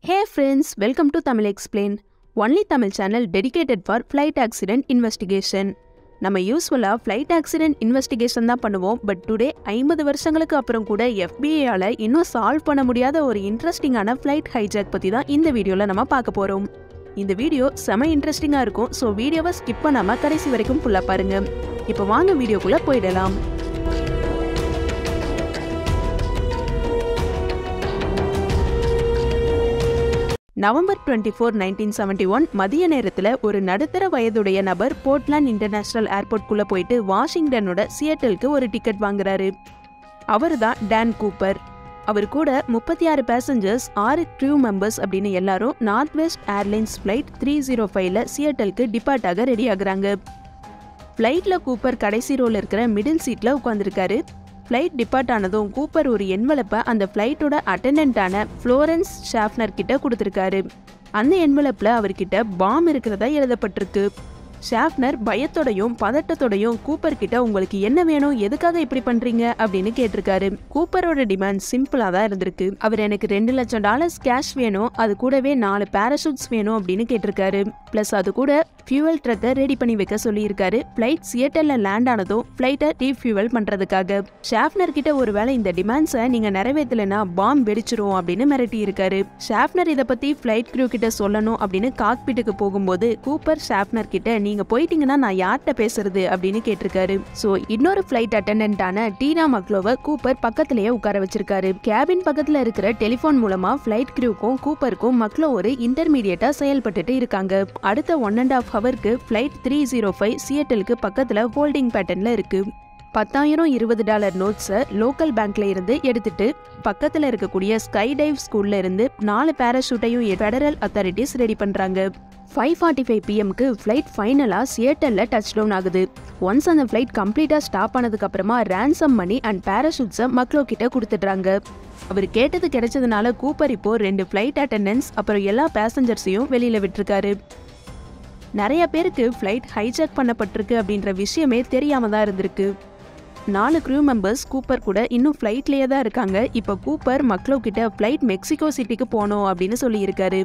Hey friends, welcome to Tamil Explain. Only Tamil channel dedicated for flight accident investigation. நம்ம யூஸ்வலாக flight accident investigation தான் பண்ணுவோம் but today ஐம்பது வருஷங்களுக்கு அப்புறம் கூட எஃபிஐயால் இன்னும் சால்வ் பண்ண முடியாத ஒரு இன்ட்ரெஸ்டிங்கான ஃப்ளைட் ஹைஜாக் பற்றி தான் இந்த வீடியோவில் நம்ம பார்க்க போகிறோம் இந்த வீடியோ செம இன்ட்ரெஸ்டிங்காக இருக்கும் ஸோ வீடியோவை ஸ்கிப் பண்ணாமல் கடைசி வரைக்கும் ஃபுல்லாக பாருங்கள் இப்போ வாங்க வீடியோக்குள்ளே போயிடலாம் November twenty four nineteen seventy one மதிய நேரத்தில் ஒரு நடுத்தர வயதுடைய நபர் போர்ட்லாண்ட் இன்டர்நேஷனல் ஏர்போர்ட்குள்ளே போயிட்டு வாஷிங்டனோட சியட்டலுக்கு ஒரு டிக்கெட் வாங்குறாரு அவர் தான் டேன் கூப்பர் அவர் கூட முப்பத்தி ஆறு பேசஞ்சர்ஸ் ஆறு க்ரூ மெம்பர்ஸ் அப்படின்னு எல்லாரும் north west airlines flight three zero ஃபைவ்ல சியட்டலுக்கு டிபார்ட் ஆக ரெடி ஆகுறாங்க ஃப்ளைட்டில் கூப்பர் கடைசி ரோல இருக்கிற மிடில் சீட்டில் உட்காந்துருக்காரு ஃப்ளைட் டிபார்ட் ஆனதும் கூப்பர் ஒரு என்வலப்பை அந்த ஃப்ளைட்டோட அட்டெண்டன்ட்டான ஃப்ளோரன்ஸ் ஷாஃப்னர் கிட்ட கொடுத்துருக்காரு அந்த என்வலப்பில் அவர்கிட்ட பாம் இருக்கிறதா எழுதப்பட்டிருக்கு ஷாஃப்னர் பயத்தோடையும் பதட்டத்தோடையும் கூப்பர் கிட்ட உங்களுக்கு என்ன வேணும் எதுக்காக இப்படி பண்றீங்க அப்படின்னு கேட்டிருக்காரு கூப்பரோட டிமாண்ட் சிம்பிளா தான் இருந்திருக்கு அவர் எனக்கு ரெண்டு லட்சம் டாலர்ஸ் கேஷ் வேணும் அது கூடவே நாலு பேராஷூட்ஸ் வேணும் அப்படின்னு கேட்டிருக்காரு பிளஸ் அது கூட ஃபியூவல் ட்ரக்கை ரெடி பண்ணி வைக்க சொல்லியிருக்காரு ஃப்ளைட் சியட்டல்ல லேண்ட் ஆனதும் ஃப்ளைட்டை ரீஃபியூவல் பண்றதுக்காக ஷாஃப்னர் கிட்ட ஒருவேளை இந்த டிமாண்ட்ஸை நீங்க நிறைவேற்றலைன்னா பாம் வெடிச்சிரும் அப்படின்னு மிரட்டி இருக்காரு ஷாஃப்னர் இதை பத்தி ஃப்ளைட் க்ரூ கிட்ட சொல்லணும் அப்படின்னு காக்பிட்டுக்கு போகும்போது கூப்பர் ஷாஃப்னர் கிட்ட நீங்க போயிட்டீங்கன்னா நான் யார்கிட்ட பேசுறது அப்படின்னு கேட்டிருக்காரு சோ இன்னொரு ஃப்ளைட் அட்டெண்டன்டான டீனா மக்லோவை கூப்பர் பக்கத்திலேயே உட்கார வச்சிருக்காரு கேபின் பக்கத்துல இருக்கிற டெலிஃபோன் மூலமா ஃப்ளைட் க்ரூக்கும் கூப்பருக்கும் மக்லோ ஒரு இன்டர்மீடியட்டா செயல்பட்டுட்டு இருக்காங்க அடுத்த ஒன் அண்ட் ஆஃப் ஹவருக்கு ஃப்ளைட் த்ரீ ஜீரோ ஃபைவ் சியட்டலுக்கு பக்கத்துல ஹோல்டிங் பேட்டர்ன்ல இருக்கு பத்தாயிரம் இருபது டாலர் நோட்ஸை லோக்கல் பேங்க்ல இருந்து எடுத்துட்டு பக்கத்துல இருக்கக்கூடிய ஸ்கை டைவ் ஸ்கூல்ல இருந்து நாலு பேராஷூட்டையும் ஃபெடரல் அத்தாரிட்டிஸ் ரெடி பண்றாங்க ஃபைவ் ஃபார்ட்டி ஃபைவ் பிஎம்க்கு ஃப்ளைட் ஃபைனலாக சியட்டலில் டச் டவுன் ஆகுது ஒன்ஸ் அந்த ஃப்ளைட் கம்ப்ளீட்டாக ஸ்டாப் ஆனதுக்கு அப்புறமா ரேன்சம் மணி அண்ட் பேராஷூட்ஸை மக்களோ கிட்ட கொடுத்துட்றாங்க அவர் கேட்டது கிடைச்சதுனால கூப்பர் இப்போ ரெண்டு ஃப்ளைட் அட்டெண்டன்ஸ் அப்புறம் எல்லா பேசஞ்சர்ஸையும் வெளியில் விட்டுருக்காரு நிறைய பேருக்கு ஃப்ளைட் ஹைஜாக் பண்ணப்பட்டிருக்கு அப்படின்ற விஷயமே தெரியாம தான் இருந்திருக்கு நாலு க்ரூ மெம்பர்ஸ் கூப்பர் கூட இன்னும் ஃப்ளைட்லேயே தான் இருக்காங்க இப்போ கூப்பர் மக்களோ கிட்ட ஃப்ளைட் மெக்சிகோ சிட்டிக்கு போகணும் அப்படின்னு சொல்லியிருக்காரு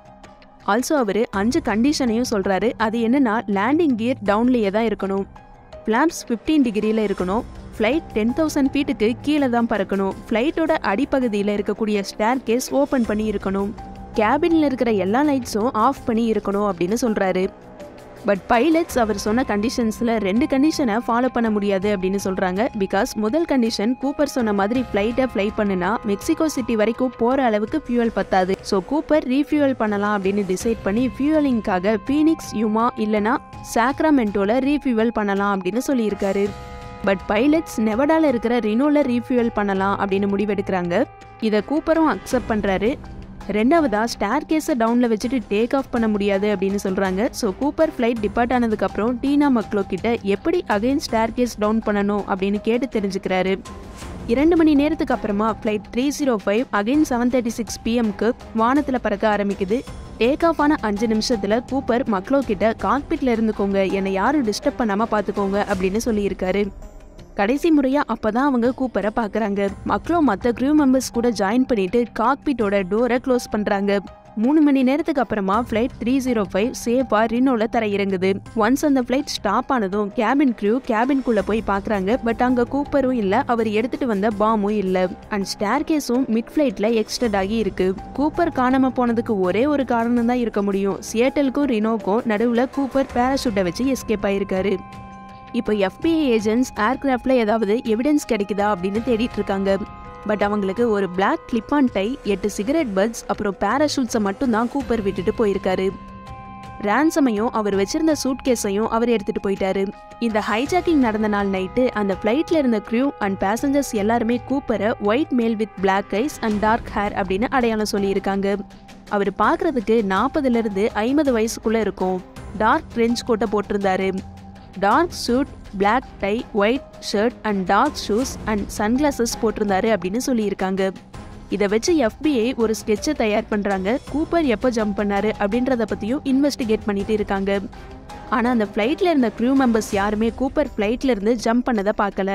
ஆல்சோ அவர் அஞ்சு கண்டிஷனையும் சொல்கிறாரு அது என்னன்னா லேண்டிங் கியர் டவுன்லேயே தான் இருக்கணும் ஃப்ளாப்ஸ் ஃபிஃப்டீன் டிகிரியில் இருக்கணும் ஃப்ளைட் டென் தௌசண்ட் ஃபீட்டுக்கு கீழே தான் பறக்கணும் ஃப்ளைட்டோட அடிப்பகுதியில் இருக்கக்கூடிய ஸ்டேர் கேஸ் ஓப்பன் பண்ணி இருக்கணும் கேபினில் இருக்கிற எல்லா லைட்ஸும் ஆஃப் பண்ணி இருக்கணும் அப்படின்னு சொல்கிறாரு பட் பைலட்ஸ் அவர் சொன்ன கண்டிஷன்ஸில் ரெண்டு கண்டிஷனை ஃபாலோ பண்ண முடியாது அப்படின்னு சொல்கிறாங்க பிகாஸ் முதல் கண்டிஷன் கூப்பர் சொன்ன மாதிரி ஃப்ளைட்டை ஃப்ளை பண்ணுனா மெக்சிகோ சிட்டி வரைக்கும் போகிற அளவுக்கு ஃபியூவல் பத்தாது ஸோ கூப்பர் ரீஃபியூவல் பண்ணலாம் அப்படின்னு டிசைட் பண்ணி ஃபியூவலிங்காக ஃபீனிக்ஸ் யுமா இல்லைனா சாக்ராமெண்டோவில் ரீஃபியூவல் பண்ணலாம் அப்படின்னு சொல்லியிருக்காரு பட் பைலட்ஸ் நெவடால இருக்கிற ரினோல ரீஃபியூவல் பண்ணலாம் அப்படின்னு முடிவெடுக்கிறாங்க இதை கூப்பரும் அக்செப்ட் பண்ணுறாரு ரெண்டாவதா ஸ்டார் கேஸை டவுனில் வச்சுட்டு டேக் ஆஃப் பண்ண முடியாது அப்படின்னு சொல்கிறாங்க ஸோ கூப்பர் ஃப்ளைட் டிபார்ட் ஆனதுக்கப்புறம் டீனா மக்லோ கிட்ட எப்படி அகைன் ஸ்டார் கேஸ் டவுன் பண்ணணும் அப்படின்னு கேட்டு தெரிஞ்சுக்கிறாரு இரண்டு மணி நேரத்துக்கு அப்புறமா flight three zero five again seven thirty six பிஎம்க்கு வானத்தில் பறக்க ஆரம்பிக்குது டேக் ஆஃப் ஆன அஞ்சு நிமிஷத்தில் கூப்பர் மக்லோ கிட்ட காக்பிட்ல இருந்துக்கோங்க என்னை யாரும் டிஸ்டர்ப் பண்ணாமல் பார்த்துக்கோங்க அப்படின்னு சொல்லியிருக்காரு கடைசி முறையா அப்பதான் அவங்க கூப்பரை பாக்குறாங்க மக்களும் மத்த க்ரூ மெம்பர்ஸ் கூட ஜாயின் பண்ணிட்டு காக்பிட்டோட டோரை க்ளோஸ் பண்றாங்க மூணு மணி நேரத்துக்கு அப்புறமா ஃப்ளைட் த்ரீ ஜீரோ ஃபைவ் சேஃபா ரினோல தரையிறங்குது ஒன்ஸ் அந்த ஃப்ளைட் ஸ்டாப் ஆனதும் கேபின் க்ரூ கேபின்குள்ள போய் பாக்குறாங்க பட் அங்க கூப்பரும் இல்ல அவர் எடுத்துட்டு வந்த பாமும் இல்ல அண்ட் ஸ்டேர் கேஸும் மிட் ஃபிளைட்ல எக்ஸ்டெட் ஆகி இருக்கு கூப்பர் காணாம போனதுக்கு ஒரே ஒரு காரணம் தான் இருக்க முடியும் சியட்டலுக்கும் ரினோக்கும் நடுவுல கூப்பர் பேராஷூட்டை வச்சு எஸ்கேப் ஆயிருக்காரு இப்போ எஃபிஐ ஏஜென்ட்ஸ் ஏர்கிராஃப்டில் ஏதாவது எவிடன்ஸ் கிடைக்குதா அப்படின்னு தேடிட்டு இருக்காங்க பட் அவங்களுக்கு ஒரு பிளாக் கிளிப் ஆன் டை எட்டு சிகரெட் பட்ஸ் அப்புறம் பேராஷூட்ஸை மட்டும் தான் கூப்பர் விட்டுட்டு போயிருக்காரு ரேன்சமையும் அவர் வச்சிருந்த சூட் கேஸையும் அவர் எடுத்துட்டு போயிட்டாரு இந்த ஹைஜாக்கிங் நடந்த நாள் நைட்டு அந்த ஃப்ளைட்ல இருந்த க்ரூ அண்ட் பேசஞ்சர்ஸ் எல்லாருமே கூப்பரை white male with black eyes and dark hair அப்படின்னு அடையாளம் சொல்லியிருக்காங்க அவர் பார்க்கறதுக்கு நாற்பதுல இருந்து ஐம்பது வயசுக்குள்ள இருக்கும் டார்க் ட்ரெஞ்ச் கோட்டை போட்டிருந்தாரு dark suit black tie white shirt and dark shoes and sunglasses போட்டிருந்தாரு அப்படின்னு சொல்லியிருக்காங்க இதை வச்சு எஃபிஐ ஒரு ஸ்கெட்சை தயார் பண்ணுறாங்க கூப்பர் எப்போ ஜம்ப் பண்ணாரு அப்படின்றத பற்றியும் இன்வெஸ்டிகேட் பண்ணிட்டு இருக்காங்க ஆனால் அந்த ஃப்ளைட்டில் இருந்த க்ரூ மெம்பர்ஸ் யாருமே கூப்பர் ஃப்ளைட்ல இருந்து ஜம்ப் பண்ணதை பார்க்கல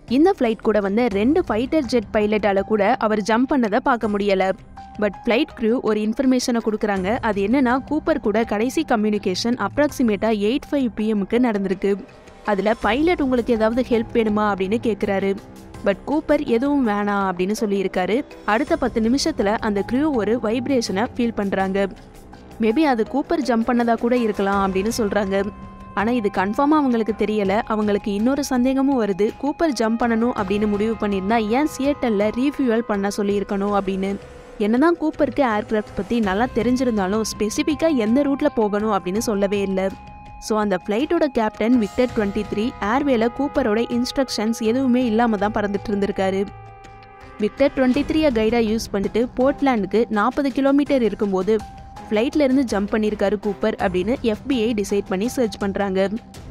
இந்த ஃப்ளைட் கூட வந்து ரெண்டு ஃபைட்டர் ஜெட் பைலட்டால கூட அவர் ஜம்ப் பண்ணதை பார்க்க முடியல பட் ஃப்ளைட் க்ரூ ஒரு இன்ஃபர்மேஷனை கொடுக்குறாங்க அது என்னன்னா கூப்பர் கூட கடைசி கம்யூனிகேஷன் அப்ராக்சிமேட்டா எயிட் ஃபைவ் பிஎம்க்கு நடந்திருக்கு அதில் பைலட் உங்களுக்கு ஏதாவது ஹெல்ப் வேணுமா அப்படின்னு கேட்குறாரு பட் கூப்பர் எதுவும் வேணாம் அப்படின்னு சொல்லியிருக்காரு அடுத்த பத்து நிமிஷத்தில் அந்த க்ரூ ஒரு வைப்ரேஷனை ஃபீல் பண்ணுறாங்க மேபி அது கூப்பர் ஜம்ப் பண்ணதா கூட இருக்கலாம் அப்படின்னு சொல்கிறாங்க ஆனால் இது கன்ஃபார்மாக அவங்களுக்கு தெரியல அவங்களுக்கு இன்னொரு சந்தேகமும் வருது கூப்பர் ஜம்ப் பண்ணணும் அப்படின்னு முடிவு பண்ணியிருந்தா ஏன் சியேட்டலில் ரீஃபியூவல் பண்ண சொல்லியிருக்கணும் அப்படின்னு என்னதான் கூப்பருக்கு ஏர்கிராஃப்ட் பற்றி நல்லா தெரிஞ்சிருந்தாலும் ஸ்பெசிஃபிக்காக எந்த ரூட்டில் போகணும் அப்படின்னு சொல்லவே இல்லை ஸோ அந்த ஃப்ளைட்டோட கேப்டன் விக்டர் டுவெண்ட்டி த்ரீ ஏர்வேல கூப்பரோட இன்ஸ்ட்ரக்ஷன்ஸ் எதுவுமே இல்லாமல் தான் பறந்துட்டு இருந்திருக்காரு விக்டர் டுவெண்ட்டி த்ரீயை கைடாக யூஸ் பண்ணிட்டு போர்ட்லாண்டுக்கு நாற்பது கிலோமீட்டர் இருக்கும்போது ஃப்ளைட்ல இருந்து ஜம்ப் பண்ணியிருக்காரு கூப்பர் அப்படின்னு எஃபிஐ டிசைட் பண்ணி சர்ச் பண்ணுறாங்க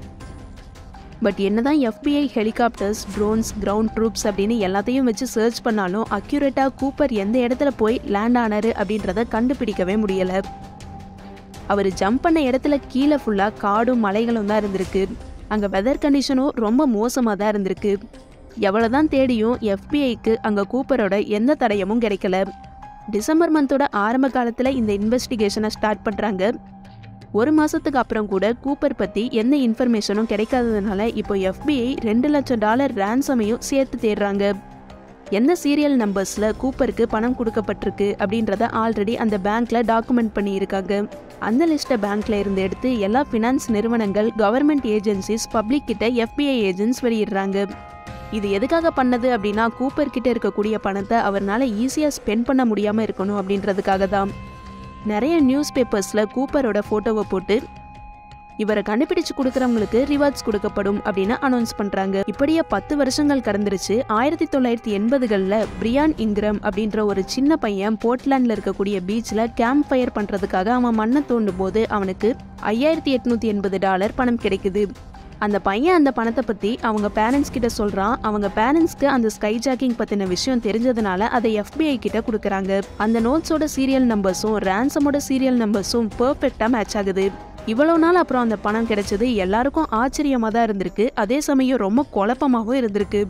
பட் என்னதான் FBI helicopters drones ground troops அப்படின்னு எல்லாத்தையும் வச்சு சர்ச் பண்ணாலும் அக்யூரேட்டாக கூப்பர் எந்த இடத்துல போய் லேண்ட் ஆனாரு அப்படின்றத கண்டுபிடிக்கவே முடியலை அவர் ஜம்ப் பண்ண இடத்துல கீழே ஃபுல்லாக காடும் மலைகளும் தான் இருந்திருக்கு அங்கே வெதர் கண்டிஷனும் ரொம்ப மோசமாக தான் இருந்திருக்கு எவ்வளோதான் தேடியும் எஃபிஐக்கு அங்கே கூப்பரோட எந்த தடயமும் கிடைக்கல டிசம்பர் மந்தோட ஆரம்ப காலத்தில் இந்த இன்வெஸ்டிகேஷனை ஸ்டார்ட் பண்ணுறாங்க ஒரு மாதத்துக்கு அப்புறம் கூட கூப்பர் பற்றி எந்த இன்ஃபர்மேஷனும் கிடைக்காததுனால இப்போ எஃபிஐ ரெண்டு லட்சம் டாலர் ரேன்சமையும் சேர்த்து தேடுறாங்க எந்த சீரியல் நம்பர்ஸில் கூப்பருக்கு பணம் கொடுக்கப்பட்டிருக்கு அப்படின்றத ஆல்ரெடி அந்த பேங்க்ல டாக்குமெண்ட் பண்ணியிருக்காங்க அந்த லிஸ்ட்டை பேங்க்ல இருந்து எடுத்து எல்லா ஃபினான்ஸ் நிறுவனங்கள் கவர்மெண்ட் ஏஜென்சிஸ் பப்ளிக் கிட்ட எஃபிஐ ஏஜென்ட்ஸ் வெளியிடுறாங்க இது எதுக்காக பண்ணது அப்படின்னா கூப்பர் கிட்ட இருக்கக்கூடிய பணத்தை அவர்னால ஈஸியாக ஸ்பெண்ட் பண்ண முடியாமல் இருக்கணும் அப்படின்றதுக்காக தான் நிறைய நியூஸ் பேப்பர்ஸில் கூப்பரோட ஃபோட்டோவை போட்டு இவரை கண்டுபிடிச்சு கொடுக்குறவங்களுக்கு ரிவார்ட்ஸ் கொடுக்கப்படும் அப்படின்னு அனௌன்ஸ் பண்றாங்க இப்படியே பத்து வருஷங்கள் கடந்துருச்சு ஆயிரத்தி தொள்ளாயிரத்தி எண்பதுகளில் பிரியான் இங்கிரம் அப்படின்ற ஒரு சின்ன பையன் போர்ட்லாண்டில் இருக்கக்கூடிய பீச்சில் கேம்ப் ஃபயர் பண்றதுக்காக அவன் மண்ணை தோண்டும் போது அவனுக்கு ஐயாயிரத்தி எட்நூத்தி எண்பது டாலர் பணம் கிடைக்குது அந்த பையன் அந்த பணத்தை பத்தி அவங்க பேரண்ட்ஸ் கிட்ட சொல்றான் அவங்க பேரண்ட்ஸ்க்கு அந்த ஸ்கை ஜாக்கிங் பத்தின விஷயம் தெரிஞ்சதுனால அதை எஃபிஐ கிட்ட கொடுக்குறாங்க அந்த நோட்ஸோட சீரியல் நம்பர்ஸும் ரேன்சமோட சீரியல் நம்பர்ஸும் பெர்ஃபெக்டா மேட்ச் ஆகுது இவ்வளோ நாள் அப்புறம் அந்த பணம் கிடைச்சது எல்லாருக்கும் ஆச்சரியமாக தான் இருந்திருக்கு அதே சமயம் ரொம்ப குழப்பமாகவும் இருந்திருக்கு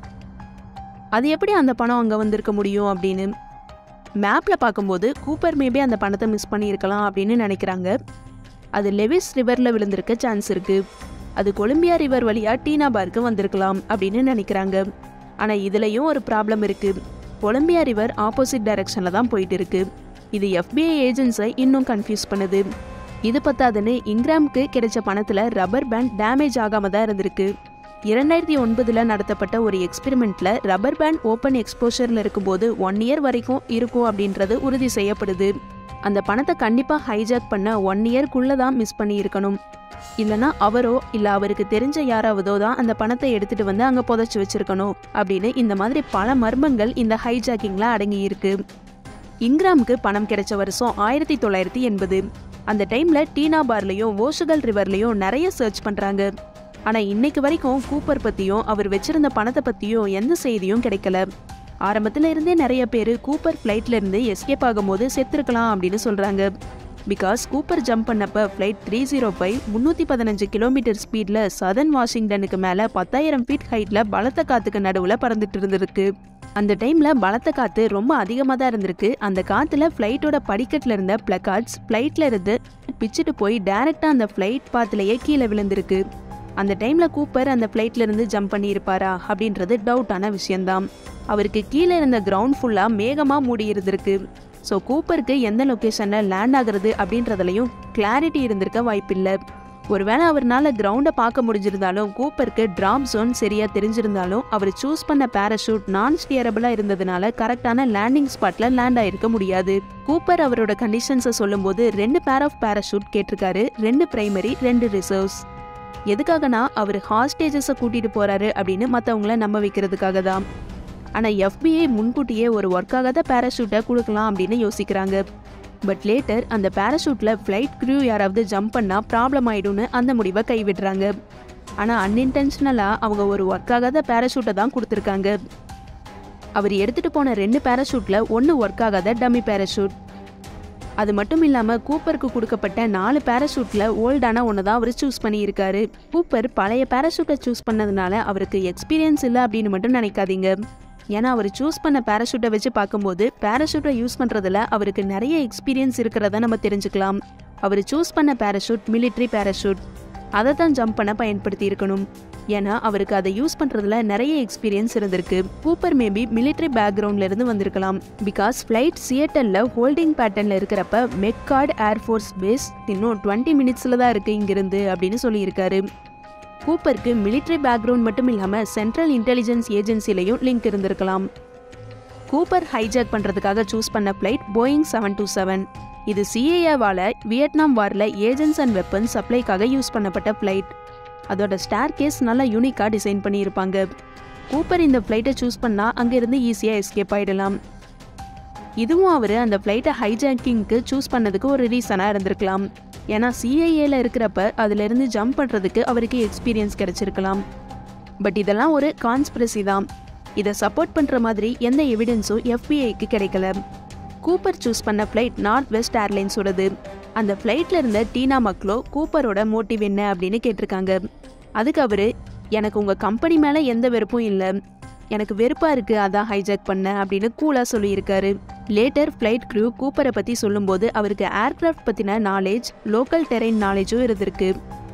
அது எப்படி அந்த பணம் அங்கே வந்திருக்க முடியும் அப்படின்னு மேப்பில் பார்க்கும்போது கூப்பர் மேபி அந்த பணத்தை மிஸ் பண்ணியிருக்கலாம் அப்படின்னு நினைக்கிறாங்க அது லெவிஸ் ரிவரில் விழுந்திருக்க சான்ஸ் இருக்குது அது கொலம்பியா ரிவர் வழியாக டீனா பார்க்கு வந்திருக்கலாம் அப்படின்னு நினைக்கிறாங்க ஆனால் இதுலேயும் ஒரு ப்ராப்ளம் இருக்குது கொலம்பியா ரிவர் ஆப்போசிட் டைரக்ஷனில் தான் போயிட்டு இருக்கு இது எஃபிஐ ஏஜென்ட்ஸை இன்னும் கன்ஃபியூஸ் பண்ணுது இது பத்தாதுன்னு இங்கிராம்க்கு கிடைச்ச பணத்தில் ரப்பர் பேண்ட் டேமேஜ் ஆகாம தான் இருந்திருக்கு இரண்டாயிரத்தி ஒன்பதில் நடத்தப்பட்ட ஒரு எக்ஸ்பெரிமெண்ட்டில் ரப்பர் பேண்ட் ஓப்பன் எக்ஸ்போஷரில் இருக்கும்போது ஒன் இயர் வரைக்கும் இருக்கும் அப்படின்றது உறுதி செய்யப்படுது அந்த பணத்தை கண்டிப்பாக ஹைஜாக் பண்ண ஒன் இயர்க்குள்ளே தான் மிஸ் பண்ணி இருக்கணும் இல்லனா அவரோ இல்லை அவருக்கு தெரிஞ்ச யாராவதோ தான் அந்த பணத்தை எடுத்துட்டு வந்து அங்கே புதைச்சி வச்சிருக்கணும் அப்படின்னு இந்த மாதிரி பல மர்மங்கள் இந்த ஹைஜாக்கிங்ல அடங்கி இருக்கு இங்கிராமுக்கு பணம் கிடைச்ச வருஷம் ஆயிரத்தி தொள்ளாயிரத்தி எண்பது அந்த டைம்ல டீனா பார்லையும் ஓஷுகல் ரிவர்லையும் நிறைய சர்ச் பண்றாங்க ஆனா இன்னைக்கு வரைக்கும் கூப்பர் பத்தியும் அவர் வச்சிருந்த பணத்தை பத்தியும் எந்த செய்தியும் கிடைக்கல ஆரம்பத்துல இருந்தே நிறைய பேர் கூப்பர் ஃப்ளைட்ல இருந்து எஸ்கேப் ஆகும்போது செத்துருக்கலாம் அப்படின்னு சொல்றாங்க பிகாஸ் கூப்பர் ஜம்ப் பண்ணப்ப ஃப்ளைட் த்ரீ ஜீரோ ஃபைவ் முந்நூற்றி பதினஞ்சு கிலோமீட்டர் ஸ்பீடில் சதன் வாஷிங்டனுக்கு மேலே பத்தாயிரம் ஃபீட் ஹைட்டில் பலத்த காத்துக்கு நடுவில் பறந்துட்டு இருந்திருக்கு அந்த டைமில் பலத்த காற்று ரொம்ப அதிகமாக தான் இருந்திருக்கு அந்த காற்றுல ஃப்ளைட்டோட படிக்கட்டில் இருந்த பிளக்கார்ட்ஸ் ஃப்ளைட்டில் இருந்து பிச்சுட்டு போய் டைரெக்டாக அந்த ஃப்ளைட் பாத்துலயே கீழே விழுந்திருக்கு அந்த டைமில் கூப்பர் அந்த ஃப்ளைட்ல இருந்து ஜம்ப் பண்ணியிருப்பாரா அப்படின்றது டவுட்டான விஷயம்தான் அவருக்கு கீழே இருந்த கிரவுண்ட் ஃபுல்லாக மேகமாக மூடி இருந்திருக்கு ஸோ கூப்பருக்கு எந்த லொக்கேஷனில் லேண்ட் ஆகுறது அப்படின்றதுலையும் கிளாரிட்டி இருந்திருக்க வாய்ப்பில்லை ஒருவேளை அவர்னால கிரவுண்டை பார்க்க முடிஞ்சிருந்தாலும் கூப்பருக்கு டிராப் ஜோன் சரியா தெரிஞ்சிருந்தாலும் அவர் சூஸ் பண்ண பேராஷூட் நான் ஸ்டியரபிளா இருந்ததுனால கரெக்டான லேண்டிங் ஸ்பாட்ல லேண்ட் ஆயிருக்க முடியாது கூப்பர் அவரோட கண்டிஷன்ஸை சொல்லும்போது ரெண்டு பேர் ஆஃப் பேராஷூட் கேட்டிருக்காரு ரெண்டு பிரைமரி ரெண்டு ரிசர்வ்ஸ் எதுக்காகனா அவர் ஹாஸ்டேஜஸை கூட்டிட்டு போறாரு அப்படின்னு மற்றவங்கள நம்ப வைக்கிறதுக்காக தான் ஆனால் எஃபிஐ முன்கூட்டியே ஒரு ஒர்க் ஆகாத பேராஷூட்டை கொடுக்கலாம் அப்படின்னு யோசிக்கிறாங்க பட் லேட்டர் அந்த பேராஷூட்டில் ஃப்ளைட் க்ரூ யாராவது ஜம்ப் பண்ணால் ப்ராப்ளம் ஆயிடும்னு அந்த முடிவை கைவிடுறாங்க ஆனால் அன்இன்டென்ஷனலாக அவங்க ஒரு ஒர்க் ஆகாத பேராஷூட்டை தான் கொடுத்துருக்காங்க அவர் எடுத்துகிட்டு போன ரெண்டு பேராஷூட்டில் ஒன்று ஒர்க் ஆகாத டம்மி பேராஷூட் அது மட்டும் இல்லாமல் கூப்பருக்கு கொடுக்கப்பட்ட நாலு பேராஷூட்டில் ஓல்டான ஒன்று தான் அவர் சூஸ் பண்ணியிருக்காரு கூப்பர் பழைய பேராஷூட்டை சூஸ் பண்ணதுனால அவருக்கு எக்ஸ்பீரியன்ஸ் இல்லை அப்படின்னு மட்டும் நினைக்காதீங்க ஏன்னா அவர் சூஸ் பண்ண பேராஷூட்டை வச்சு பார்க்கும்போது பேராஷூட்டை யூஸ் பண்ணுறதுல அவருக்கு நிறைய எக்ஸ்பீரியன்ஸ் இருக்கிறத நம்ம தெரிஞ்சுக்கலாம் அவர் சூஸ் பண்ண பேராஷூட் மிலிட்ரி பேராஷூட் அதை தான் ஜம்ப் பண்ண பயன்படுத்தி இருக்கணும் ஏன்னா அவருக்கு அதை யூஸ் பண்ணுறதுல நிறைய எக்ஸ்பீரியன்ஸ் இருந்திருக்கு கூப்பர் மேபி மிலிட்ரி பேக்ரவுண்ட்ல இருந்து வந்திருக்கலாம் பிகாஸ் ஃப்ளைட் சியட்டல்ல ஹோல்டிங் பேட்டர்ன்ல இருக்கிறப்ப மெக்கார்ட் ஏர்ஃபோர்ஸ் பேஸ் இன்னும் டுவெண்ட்டி மினிட்ஸில் தான் இருக்கு இங்கிருந்து அப்படின்னு சொல்லியிருக்காரு கூப்பருக்கு மிலிட்ரி பேக்ரவுண்ட் மட்டும் இல்லாமல் சென்ட்ரல் இன்டெலிஜென்ஸ் ஏஜென்சிலையும் லிங்க் இருந்திருக்கலாம் கூப்பர் ஹைஜாக் பண்ணுறதுக்காக சூஸ் பண்ண flight Boeing seven two seven இது சிஏஏவால் வியட்நாம் வாரில் ஏஜென்ட்ஸ் அண்ட் வெப்பன்ஸ் சப்ளைக்காக யூஸ் பண்ணப்பட்ட ஃப்ளைட் அதோட ஸ்டார் கேஸ் நல்லா யூனிக்காக டிசைன் பண்ணியிருப்பாங்க கூப்பர் இந்த ஃப்ளைட்டை சூஸ் பண்ணால் அங்கேருந்து ஈஸியாக எஸ்கேப் ஆகிடலாம் இதுவும் அவர் அந்த ஃப்ளைட்டை ஹைஜாக்கிங்க்கு சூஸ் பண்ணதுக்கு ஒரு ரீசனாக இருந்திருக்கலாம் ஏன்னா சிஐஏல இருக்கிறப்ப அதிலிருந்து ஜம்ப் பண்ணுறதுக்கு அவருக்கு எக்ஸ்பீரியன்ஸ் கிடைச்சிருக்கலாம் பட் இதெல்லாம் ஒரு கான்ஸ்பிரசி தான் இதை சப்போர்ட் பண்ணுற மாதிரி எந்த எவிடன்ஸும் எஃபிஐக்கு கிடைக்கல கூப்பர் சூஸ் பண்ண ஃப்ளைட் நார்த் வெஸ்ட் ஏர்லைன்ஸோடது அந்த ஃப்ளைட்டில் இருந்த டீனா மக்லோ கூப்பரோட மோட்டிவ் என்ன அப்படின்னு கேட்டிருக்காங்க அதுக்கு அவர் எனக்கு உங்கள் கம்பெனி மேலே எந்த வெறுப்பும் இல்லை எனக்கு வெறுப்பாக இருக்குது அதான் ஹைஜாக் பண்ண அப்படின்னு கூலாக சொல்லியிருக்காரு லேட்டர் ஃப்ளைட் க்ரூ கூப்பரை பற்றி சொல்லும்போது அவருக்கு ஏர்க்ராஃப்ட் பற்றின நாலேஜ் லோக்கல் டெரெயின் நாலேஜும் இருந்திருக்கு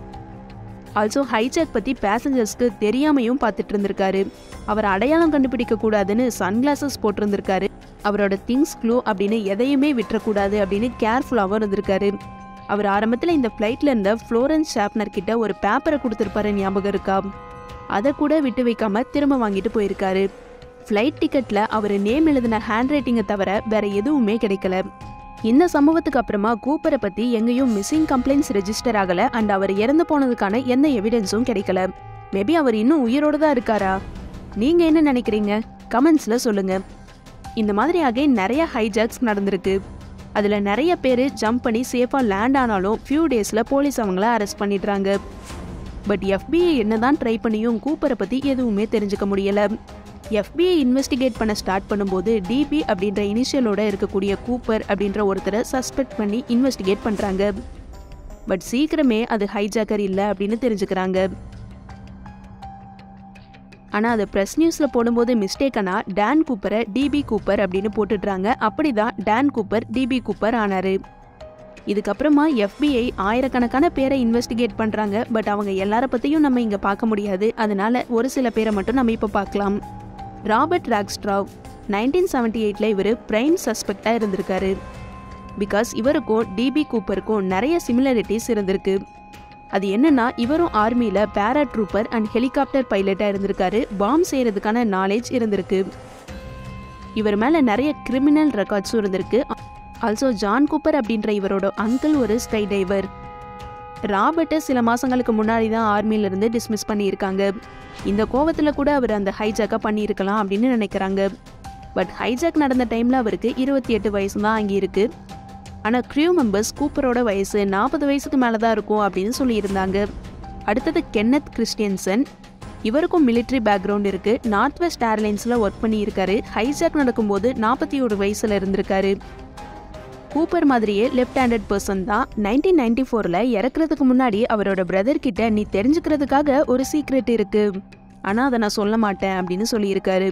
ஆல்சோ ஹைஜாக் பற்றி பேசஞ்சர்ஸ்க்கு தெரியாமையும் பார்த்துட்டு இருந்திருக்காரு அவர் அடையாளம் கண்டுபிடிக்க கூடாதுன்னு சன்கிளாசஸ் போட்டிருந்திருக்காரு அவரோட திங்ஸ் க்ளூ அப்படின்னு எதையுமே விட்டுறக்கூடாது அப்படின்னு கேர்ஃபுல்லாகவும் இருந்திருக்காரு அவர் ஆரம்பத்தில் இந்த ஃப்ளைட்டில் இருந்த ஃப்ளோரன்ஸ் ஷாப்னர் கிட்ட ஒரு பேப்பரை கொடுத்துருப்பாரு ஞாபகம் இருக்கா அதை கூட விட்டு வைக்காம திரும்ப வாங்கிட்டு போயிருக்காரு ஃப்ளைட் டிக்கெட்டில் அவர் நேம் எழுதின ஹேண்ட் ரைட்டிங்கை தவிர வேற எதுவுமே கிடைக்கல இந்த சம்பவத்துக்கு அப்புறமா கூப்பரை பற்றி எங்கேயும் மிஸ்ஸிங் கம்ப்ளைண்ட்ஸ் ரெஜிஸ்டர் ஆகலை அண்ட் அவர் இறந்து போனதுக்கான எந்த எவிடன்ஸும் கிடைக்கல மேபி அவர் இன்னும் உயிரோடு தான் இருக்காரா நீங்கள் என்ன நினைக்கிறீங்க கமெண்ட்ஸில் சொல்லுங்கள் இந்த மாதிரி அகைன் நிறைய ஹைஜாக்ஸ் நடந்திருக்கு அதில் நிறைய பேர் ஜம்ப் பண்ணி சேஃபாக லேண்ட் ஆனாலும் ஃபியூ டேஸில் போலீஸ் அவங்கள அரெஸ்ட் பண்ணிடுறாங்க பட் எஃபிஐ என்னதான் ட்ரை பண்ணியும் கூப்பரை பற்றி எதுவுமே தெரிஞ்சுக்க முடியலை எஃபிஐ இன்வெஸ்டிகேட் பண்ண ஸ்டார்ட் பண்ணும்போது டிபி அப்படின்ற இனிஷியலோட இருக்கக்கூடிய கூப்பர் அப்படின்ற ஒருத்தரை சஸ்பெக்ட் பண்ணி இன்வெஸ்டிகேட் பண்ணுறாங்க பட் சீக்கிரமே அது ஹைஜாக்கர் இல்லை அப்படின்னு தெரிஞ்சுக்கிறாங்க ஆனால் அது ப்ரெஸ் நியூஸில் போடும்போது மிஸ்டேக்கனா டேன் கூப்பரை டிபி கூப்பர் அப்படின்னு போட்டுடுறாங்க அப்படி தான் டேன் கூப்பர் டிபி கூப்பர் ஆனார் இதுக்கப்புறமா எஃபிஐ ஆயிரக்கணக்கான பேரை இன்வெஸ்டிகேட் பண்ணுறாங்க பட் அவங்க எல்லார பற்றியும் நம்ம இங்கே பார்க்க முடியாது அதனால ஒரு சில பேரை மட்டும் நம்ம இப்போ பார்க்கலாம் ராபர்ட் ராக்ஸ்ட்ராவ் நைன்டீன் செவன்டி எயிட்டில் இவர் பிரைம் சஸ்பெக்டாக இருந்திருக்காரு பிகாஸ் இவருக்கும் டிபி கூப்பருக்கும் நிறைய சிமிலாரிட்டிஸ் இருந்திருக்கு அது என்னன்னா இவரும் ஆர்மியில் பேரா ட்ரூப்பர் அண்ட் ஹெலிகாப்டர் பைலட்டாக இருந்திருக்காரு பாம் செய்கிறதுக்கான நாலேஜ் இருந்திருக்கு இவர் மேலே நிறைய கிரிமினல் ரெக்கார்ட்ஸும் இருந்திருக்கு ஆல்சோ ஜான் கூப்பர் அப்படின்ற இவரோட அங்கிள் ஒரு ஸ்கை டைவர் ராபர்ட்டை சில மாதங்களுக்கு முன்னாடி தான் ஆர்மியிலேருந்து டிஸ்மிஸ் பண்ணியிருக்காங்க இந்த கோவத்தில் கூட அவர் அந்த ஹைஜாக்காக பண்ணியிருக்கலாம் அப்படின்னு நினைக்கிறாங்க பட் ஹைஜாக் நடந்த டைமில் அவருக்கு இருபத்தி எட்டு வயசு தான் அங்கே இருக்குது ஆனால் க்ரியூ மெம்பர்ஸ் கூப்பரோட வயசு நாற்பது வயசுக்கு மேலே தான் இருக்கும் அப்படின்னு சொல்லியிருந்தாங்க அடுத்தது கென்னத் கிறிஸ்டியன்சன் இவருக்கும் மிலிட்ரி பேக்ரவுண்ட் இருக்குது நார்த் வெஸ்ட் ஏர்லைன்ஸில் ஒர்க் பண்ணியிருக்காரு ஹைஜாக் நடக்கும்போது நாற்பத்தி ஒரு வயசில் இருந்திருக்காரு கூப்பர் மாதிரியே லெஃப்ட் ஹேண்டட் பர்சன் தான் நைன்டீன் நைன்டி ஃபோரில் இறக்குறதுக்கு முன்னாடி அவரோட பிரதர் கிட்ட நீ தெரிஞ்சுக்கிறதுக்காக ஒரு சீக்ரெட் இருக்கு ஆனால் அதை நான் சொல்ல மாட்டேன் அப்படின்னு சொல்லியிருக்காரு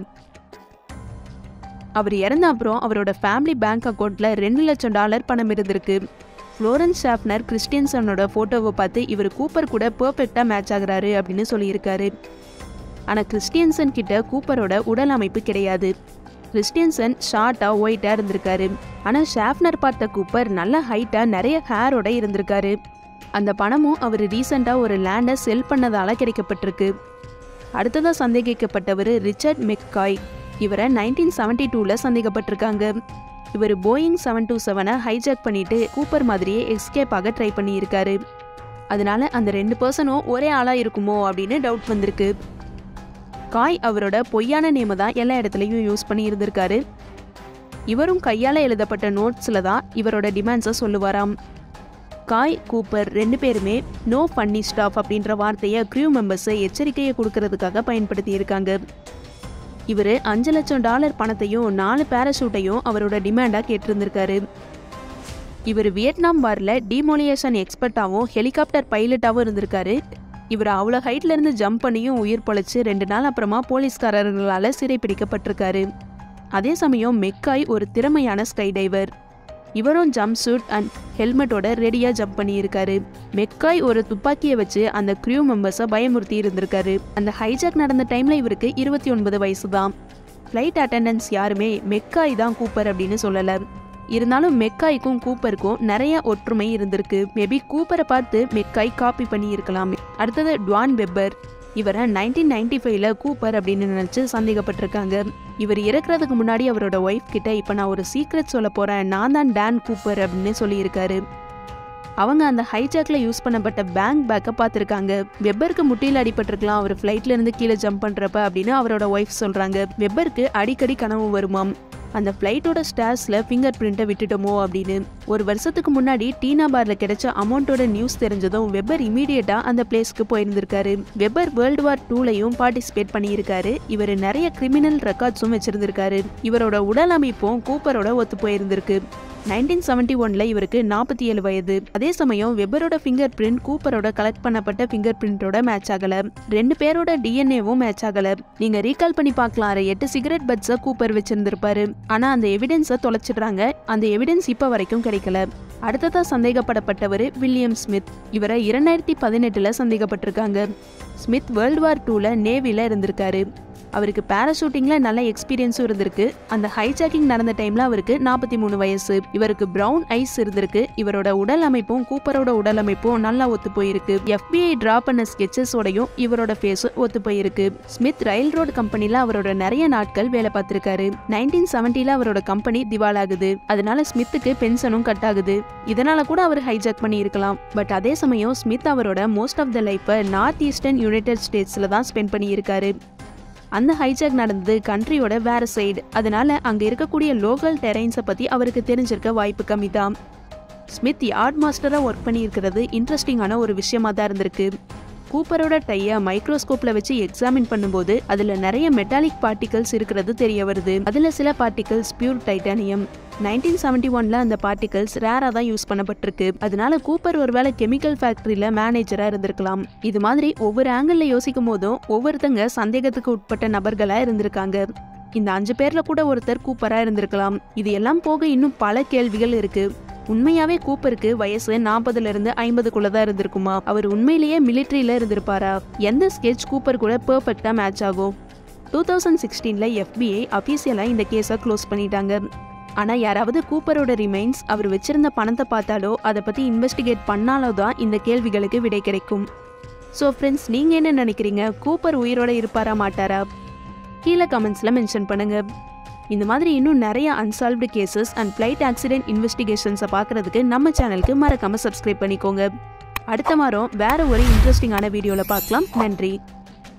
அவர் இறந்த அப்புறம் அவரோட ஃபேமிலி பேங்க் அக்கௌண்ட்ல ரெண்டு லட்சம் டாலர் பணம் இருந்திருக்கு ஃப்ளோரன்ஸ் ஷாப்னர் கிறிஸ்டியன்சனோட ஃபோட்டோவை பார்த்து இவர் கூப்பர் கூட பர்ஃபெக்டாக மேட்ச் ஆகுறாரு அப்படின்னு சொல்லியிருக்காரு ஆனால் கிறிஸ்டியன்சன் கிட்ட கூப்பரோட உடல் அமைப்பு கிடையாது கிறிஸ்டியன்சன் ஷார்ட்டாக ஒயிட்டாக இருந்திருக்காரு ஆனால் ஷாஃப்னர் பார்த்த கூப்பர் நல்ல ஹைட்டாக நிறைய ஹேரோட இருந்திருக்காரு அந்த பணமும் அவர் ரீசெண்டாக ஒரு லேண்டை செல் பண்ணதால கிடைக்கப்பட்டிருக்கு அடுத்ததாக சந்தேகிக்கப்பட்டவர் ரிச்சர்ட் மெக்காய் இவரை நைன்டீன் செவன்டி டூவில் சந்தேகப்பட்டிருக்காங்க இவர் போயிங் செவன் டூ செவனை ஹைஜாக் பண்ணிட்டு கூப்பர் மாதிரியே எஸ்கேப் ஆக ட்ரை பண்ணியிருக்காரு அதனால அந்த ரெண்டு பர்சனும் ஒரே ஆளாக இருக்குமோ அப்படின்னு டவுட் வந்திருக்கு காய் அவரோட பொய்யான நேமை தான் எல்லா இடத்துலையும் யூஸ் பண்ணி இருந்திருக்காரு இவரும் கையால் எழுதப்பட்ட நோட்ஸில் தான் இவரோட டிமாண்ட்ஸை சொல்லுவாராம் காய் கூப்பர் ரெண்டு பேருமே நோ ஃபன்னி ஸ்டாஃப் அப்படின்ற வார்த்தையை க்ரூ மெம்பர்ஸை எச்சரிக்கையை கொடுக்கறதுக்காக பயன்படுத்தி இருக்காங்க இவர் அஞ்சு லட்சம் டாலர் பணத்தையும் நாலு பேராஷூட்டையும் அவரோட டிமாண்டாக கேட்டிருந்திருக்காரு இவர் வியட்நாம் வாரில் டிமோலியேஷன் எக்ஸ்பர்ட்டாகவும் ஹெலிகாப்டர் பைலட்டாகவும் இருந்திருக்காரு இவர் அவ்வளோ ஹைட்ல இருந்து ஜம்ப் பண்ணியும் உயிர் பொழைச்சு ரெண்டு நாள் அப்புறமா போலீஸ்காரர்களால் சிறைப்பிடிக்கப்பட்டிருக்காரு அதே சமயம் மெக்காய் ஒரு திறமையான ஸ்கை டைவர் இவரும் ஜம்ப் சூட் அண்ட் ஹெல்மெட்டோட ரெடியாக ஜம்ப் பண்ணியிருக்காரு மெக்காய் ஒரு துப்பாக்கியை வச்சு அந்த க்ரூ மெம்பர்ஸை பயமுறுத்தி இருந்திருக்காரு அந்த ஹைஜாக் நடந்த டைமில் இவருக்கு இருபத்தி ஒன்பது வயசு தான் ஃப்ளைட் அட்டெண்டன்ஸ் யாருமே மெக்காய் தான் கூப்பர் அப்படின்னு சொல்லலை இருந்தாலும் மெக்காய்க்கும் கூப்பருக்கும் நிறைய ஒற்றுமை இருந்திருக்கு மேபி கூப்பரை பார்த்து மெக்காய் காப்பி பண்ணி இருக்கலாம் அடுத்தது டுவான் வெப்பர் இவரை நைன்டீன் நைன்டி ஃபைவ்ல கூப்பர் அப்படின்னு நினச்சி சந்தேகப்பட்டிருக்காங்க இவர் இறக்குறதுக்கு முன்னாடி அவரோட ஒய்ஃப் கிட்ட இப்போ நான் ஒரு சீக்ரெட் சொல்ல போகிறேன் நான் தான் டான் கூப்பர் அப்படின்னு சொல்லியிருக்காரு அவங்க அந்த ஹைஜாக்ல யூஸ் பண்ணப்பட்ட பேங்க் பேக்கை பார்த்துருக்காங்க வெப்பருக்கு முட்டியில் அடிபட்டிருக்கலாம் அவர் ஃப்ளைட்ல இருந்து கீழே ஜம்ப் பண்றப்ப அப்படின்னு அவரோட ஒய்ஃப் சொல்றாங்க வெப்பருக்கு அடிக்கடி கனவு வருமாம் அந்த ஃப்ளைட்டோட ஸ்டார்ஸ்ல ஃபிங்கர் பிரிண்ட்டை விட்டுட்டோமோ அப்படின்னு ஒரு வருஷத்துக்கு முன்னாடி டீனா பார்ல கிடைச்ச அமௌண்ட்டோட நியூஸ் தெரிஞ்சதும் வெப்பர் இமீடியட்டா அந்த பிளேஸ்க்கு போயிருந்திருக்காரு வெப்பர் வேர்ல்டு வார் டூலையும் பார்ட்டிசிபேட் பண்ணியிருக்காரு இவர் நிறைய கிரிமினல் ரெக்கார்ட்ஸும் வச்சிருந்திருக்காரு இவரோட உடல் அமைப்பும் கூப்பரோட ஒத்து போயிருந்திருக்கு நைன்டீன் செவன்டி ஒன்ல இவருக்கு நாற்பத்தி ஏழு வயது அதே சமயம் வெப்பரோட ஃபிங்கர் பிரிண்ட் கூப்பரோட கலெக்ட் பண்ணப்பட்ட ஃபிங்கர் பிரிண்டோட மேட்ச் ஆகல ரெண்டு பேரோட டிஎன்ஏவும் மேட்ச் ஆகல நீங்க ரீகால் பண்ணி பார்க்கலாம் எட்டு சிகரெட் பட்ஸை கூப்பர் வச்சிருந்திருப்பாரு ஆனா அந்த எவிடன்ஸை தொலைச்சிடுறாங்க அந்த எவிடன்ஸ் இப்ப வரைக்கும் கிடைக்கல அடுத்ததா சந்தேகப்படப்பட்டவர் வில்லியம் ஸ்மித் இவரை இரண்டாயிரத்தி பதினெட்டுல சந்தேகப்பட்டிருக்காங்க ஸ்மித் வேர்ல்டு வார் டூல நேவில இருந்திருக்காரு அவருக்கு பேராஷூட்டிங்ல நல்ல எக்ஸ்பீரியன்ஸும் இருந்திருக்கு அந்த ஹைஜாக்கிங் நடந்த டைம்ல அவருக்கு நாற்பத்தி மூணு வயசு இவருக்கு பிரவுன் ஐஸ் இருந்திருக்கு இவரோட உடல் அமைப்பும் கூப்பரோட உடல் அமைப்பும் நல்லா ஒத்து போயிருக்கு எஃபிஐ டிரா பண்ண ஸ்கெச்சஸோடையும் இவரோட ஃபேஸ் ஒத்து போயிருக்கு ஸ்மித் ரயில் ரோடு கம்பெனில அவரோட நிறைய நாட்கள் வேலை பார்த்திருக்காரு நைன்டீன் செவன்டில அவரோட கம்பெனி திவாலாகுது அதனால ஸ்மித்துக்கு பென்ஷனும் கட் ஆகுது இதனால கூட அவர் ஹைஜாக் பண்ணி இருக்கலாம் பட் அதே சமயம் ஸ்மித் அவரோட மோஸ்ட் ஆஃப் த லைஃப்பை நார்த் ஈஸ்டர்ன் யுனைடெட் ஸ்டேட்ஸ்ல தான் ஸ்பெண்ட் பண்ணியிருக்காரு அந்த ஹைஜாக் நடந்தது கண்ட்ரியோட வேற சைடு அதனால அங்க இருக்கக்கூடிய லோக்கல் டெரைன்ஸை பத்தி அவருக்கு தெரிஞ்சிருக்க வாய்ப்பு கம்மி தான் ஸ்மித் யார்ட் மாஸ்டரா ஒர்க் பண்ணியிருக்கிறது இன்ட்ரெஸ்டிங்கான ஒரு விஷயமா தான் இருந்திருக்கு கூப்பரோட டைய மைக்ரோஸ்கோப்ல வச்சு எக்ஸாமின் பண்ணும்போது அதுல நிறைய மெட்டாலிக் பார்ட்டிகல்ஸ் இருக்கிறது தெரிய வருது அதுல சில particles pure titanium nineteen seventy ஒன்ல அந்த பார்ட்டிகல்ஸ் ரேரா தான் யூஸ் பண்ணப்பட்டிருக்கு அதனால கூப்பர் ஒருவேளை கெமிக்கல் ஃபேக்டரியில மேனேஜரா இருந்திருக்கலாம் இது மாதிரி ஒவ்வொரு ஆங்கிள் யோசிக்கும் போதும் ஒவ்வொருத்தங்க சந்தேகத்துக்கு உட்பட்ட நபர்களா இருந்திருக்காங்க இந்த அஞ்சு பேர்ல கூட ஒருத்தர் கூப்பரா இருந்திருக்கலாம் இது எல்லாம் போக இன்னும் பல கேள்விகள் இருக்கு உண்மையாவே கூப்பருக்கு வயசு நாற்பதுல இருந்து ஐம்பதுக்குள்ள தான் இருந்திருக்குமா அவர் உண்மையிலேயே மிலிட்ரியில இருந்திருப்பாரா எந்த ஸ்கெட்ச் கூப்பர் கூட பெர்ஃபெக்டா மேட்ச் ஆகும் டூ தௌசண்ட் சிக்ஸ்டீன்ல எஃபிஐ அஃபீஷியலா இந்த கேஸை க்ளோஸ் பண்ணிட்டாங்க ஆனா யாராவது கூப்பரோட ரிமைன்ஸ் அவர் வச்சிருந்த பணத்தை பார்த்தாலோ அதை பத்தி இன்வெஸ்டிகேட் பண்ணாலோ தான் இந்த கேள்விகளுக்கு விடை கிடைக்கும் ஸோ ஃப்ரெண்ட்ஸ் நீங்க என்ன நினைக்கிறீங்க கூப்பர் உயிரோட இருப்பாரா மாட்டாரா கீழே கமெண்ட்ஸ்ல மென்ஷன் பண்ணுங்க இந்த மாதிரி இன்னும் நிறைய unsolved cases and flight accident இன்வெஸ்டிகேஷன்ஸை பார்க்கறதுக்கு நம்ம சேனலுக்கு மறக்காம சப்ஸ்கிரைப் பண்ணிக்கோங்க அடுத்த வாரம் வேற ஒரு இன்ட்ரெஸ்டிங்கான வீடியோவில் பார்க்கலாம் நன்றி